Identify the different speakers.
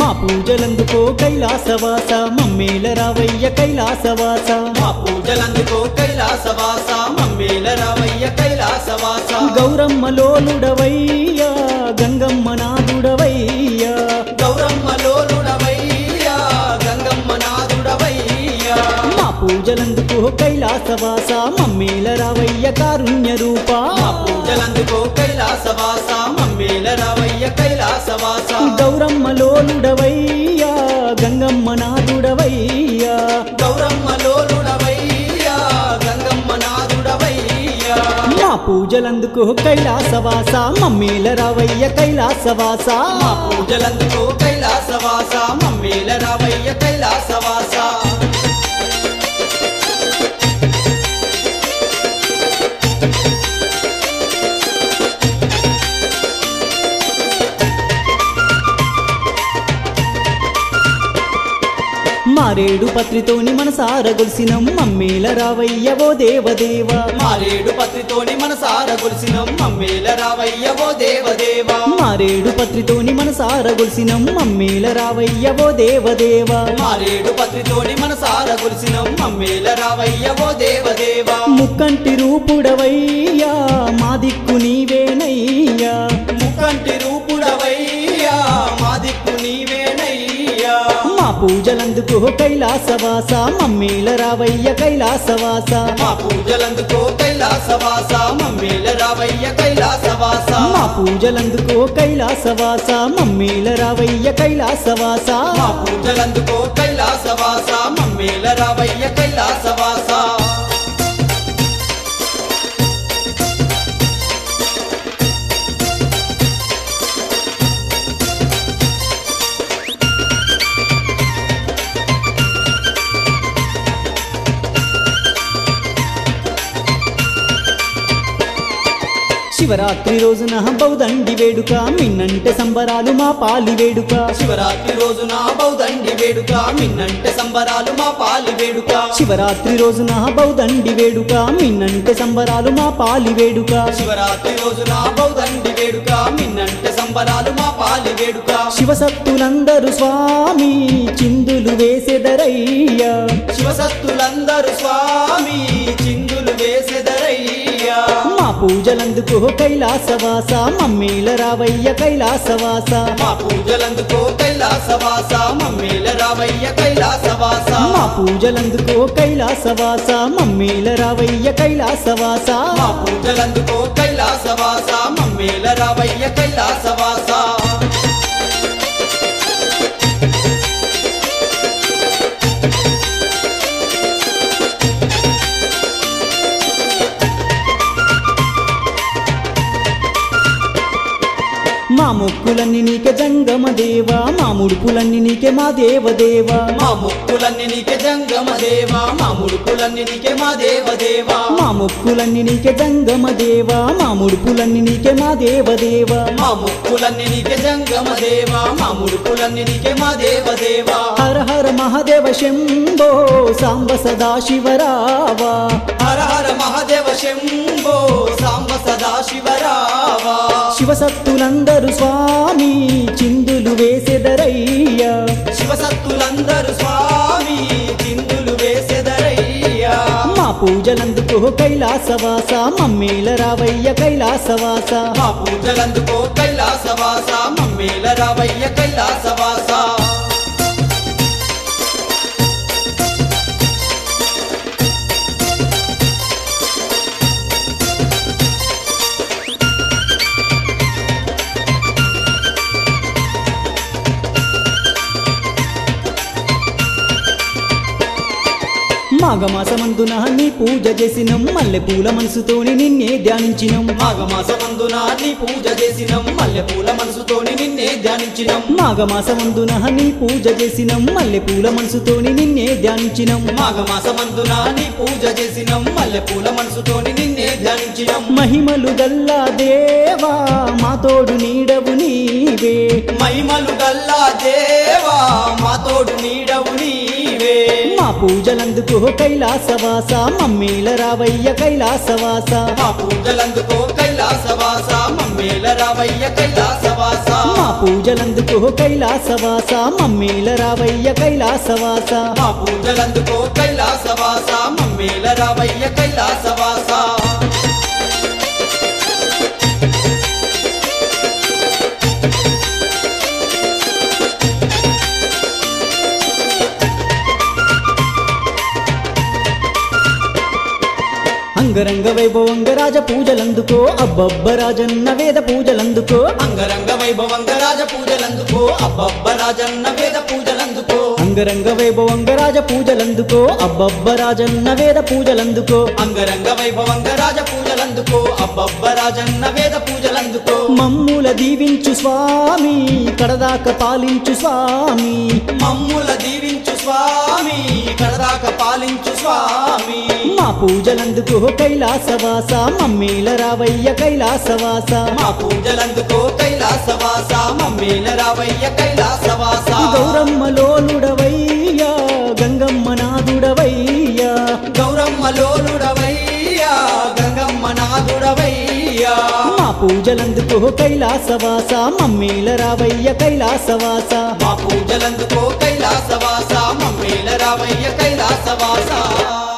Speaker 1: మా పూజలందుకో కైలాసవాస మమ్మేల రావయ్య కైలాసవాస
Speaker 2: మా పూజలందుకో కైలాసవాస మమ్మేల రావయ్య కైలాసవాస
Speaker 1: గౌరమ్మ లోలుడవయ్యా గంగమ్మ నాదుడవయ్యా
Speaker 2: గౌరమ్మ లోలుడవయ్యా గంగమ్మ నాదుడవయ్యా
Speaker 1: మా పూజలందుకో కైలాసవాస మమ్మేల రావయ్య కారుణ్య రూపా
Speaker 2: మా పూజలందుకో కైలాసవాస మమ్మేల రావయ్య కైలాసవాస
Speaker 1: గౌరమ్మ లోలుడవయ్యా గంగమ్మ నాదుడవయ్యా
Speaker 2: గౌరమ్మ లోలుడవయ్యా గంగమ్మ నాదుడవయ్యా
Speaker 1: మా పూజలందుకో కైలాసవాస మమ్మేల రావయ్య కైలాసవాస
Speaker 2: మా పూజలందుకో కైలాసవాస మమ్మేల రావయ్య కైలాసవాస
Speaker 1: మారేడు పత్రితోని మనసార గొలిసినం మమ్మేల రావయ్య ఓ దేవదేవా
Speaker 2: మారేడు పత్రితోని మనసార గొలిసినం మమ్మేల రావయ్య ఓ దేవదేవా
Speaker 1: మారేడు పత్రితోని మనసార గొలిసినం మమ్మేల రావయ్య ఓ దేవదేవా
Speaker 2: మారేడు పత్రితోని మనసార గొలిసినం మమ్మేల రావయ్య ఓ దేవదేవా
Speaker 1: ముక్కంటి రూపుడవయ్యా మా దిక్కు నీవేనయ్యా
Speaker 2: ముక్కంటి రూపుడవయ్యా మా దిక్కు నీవేనయ్యా
Speaker 1: మా పూజలందుకో కైలాసవాస మమ్మేల రావయ్య కైలాసవాస
Speaker 2: మా పూజలందుకో కైలాసవాస మమ్మేల రావయ్య కైలాసవాస
Speaker 1: మా పూజలందుకో కైలాసవాస మమ్మేల రావయ్య కైలాసవాస
Speaker 2: మా పూజలందుకో కైలాసవాస మమ్మేల రావయ్య కైలాసవాస
Speaker 1: శివరాత్రి రోజున బౌదండి వేడుక మిన్నంటే సంబరాలు మా పాలి వేడుక
Speaker 2: శివరాత్రి రోజున బౌదండి వేడుక మిన్నంటే సంబరాలు మా పాలి వేడుక
Speaker 1: శివరాత్రి రోజున బౌదండి వేడుక మిన్నంటే సంబరాలు మా పాలి వేడుక
Speaker 2: శివరాత్రి రోజున బౌదండి వేడుక మిన్నంటే సంబరాలు మా పాలి వేడుక
Speaker 1: శివసత్తులందరూ స్వామి చిందులు వేసెదరయ్యా
Speaker 2: శివసత్తులందరూ స్వామి చిందులు వేసెదరయ్యా
Speaker 1: మా పూజలందుకో కైలాసవాస మమ్మేల రావయ్య కైలాసవాస
Speaker 2: మా పూజలందుకో కైలాసవాస మమ్మేల రావయ్య కైలాసవాస
Speaker 1: మా పూజలందుకో కైలాసవాస మమ్మేల రావయ్య కైలాసవాస
Speaker 2: మా పూజలందుకో కైలాసవాస మమ్మేల రావయ్య కైలాసవాస
Speaker 1: మా మొక్కులన్నీ నీకే జంగమ దేవా మా ముడుపులన్నీ నీకే మా దేవదేవా
Speaker 2: మా ముక్కులన్నీ నీకే జంగమ దేవా మా ముడుపులన్నీ నీకే మా దేవదేవా
Speaker 1: మా మొక్కులన్నీ నీకే జంగమ దేవా మా ముడుపులన్నీ నీకే మా దేవదేవా
Speaker 2: మా ముక్కులన్నీ నీకే జంగమ దేవా మా ముడుపులన్నీ నీకే మా దేవదేవా
Speaker 1: హర హర మహాదేవ శంభో సాంబ సదా శివరావా
Speaker 2: హర హర మహాదేవ శంభో సాంబ సదా శివరావా
Speaker 1: శివసత్తులందరూ స్వామి చిందులు వేసెదరయ్యా
Speaker 2: శివసత్తులందరూ స్వామి చిందులు వేసెదరయ్యా
Speaker 1: మా పూజలందుకో కైలాసవాస మమ్మేల రావయ్య కైలాసవాస
Speaker 2: మా పూజలందుకో కైలాసవాస మమ్మేల రావయ్య కైలాసవాస
Speaker 1: మాఘమాసమందున నీ పూజ చేసినం మల్లె పూల మనసుతోని నిన్నే ధ్యానించినం
Speaker 2: మాఘమాసమందున నీ పూజ చేసినం మల్లె పూల మనసుతోని నిన్నే ధ్యానించినం
Speaker 1: మాఘమాసమందున నీ పూజ చేసినం మల్లె పూల మనసుతోని నిన్నే ధ్యానించినం
Speaker 2: మాఘమాసమందున నీ పూజ చేసినం మల్లె పూల మనసుతోని నిన్నే ధ్యానించినం
Speaker 1: మహిమలు గల్లా దేవా మా తోడు నీడవు నీవే
Speaker 2: మహిమలు గల్లా దేవా మా తోడు నీడవు నీవే
Speaker 1: మా పూజలందుకో కైలాసవాస మమ్మీల రావయ్య కైలాసవాస
Speaker 2: మా పూజలందుకో కైలాసవాస మమ్మే మమ్మేల రావయ్య కైలాసవాస
Speaker 1: మా పూజలందుకో కైలాసవాస మమ్మీల రావయ్య కైలాసవాస
Speaker 2: మా పూజలందుకో కైలాసవాస మమ్మేల రావయ్య కైలాసవాస
Speaker 1: అంగరంగ వైభవంగ రాజ పూజలందుకో అబ్బబ్బ రాజన్న వేద పూజలందుకో
Speaker 2: అంగరంగ వైభవంగ రాజ పూజలందుకో అబ్బబ్బ రాజన్న వేద పూజలందుకో
Speaker 1: అంగరంగ వైభవంగ రాజ పూజలందుకో అబ్బబ్బ రాజన్న వేద పూజలందుకో
Speaker 2: అంగరంగ వైభవంగ రాజ పూజలందుకో అబ్బబ్బ రాజన్న వేద పూజలందుకో
Speaker 1: మమ్ముల దీవించు స్వామి కడదాక పాలించు స్వామి
Speaker 2: మమ్ముల దీవించు స్వామి కడదాక పాలించు స్వామి
Speaker 1: మా పూజలందుకో కైలాసవాస మమ్మీల రావయ్య కైలాసవాస
Speaker 2: మా పూజలందుకో కైలాసవాస మమ్మేల రావయ్య కైలాసవాస
Speaker 1: గౌరమ్మలోలుడవయ్యా గంగమ్మ నాదుడవయ్యా
Speaker 2: గౌరమ్మ లోలుడవయ్యా గంగమ్మ నాదుడవయ్యా
Speaker 1: మా పూజలందుకో కైలాసవాస మమ్మీల రావయ్య కైలాసవాస
Speaker 2: మా పూజలందుకో కైలాసవాస మమ్మేల రావయ్య కైలాసవాస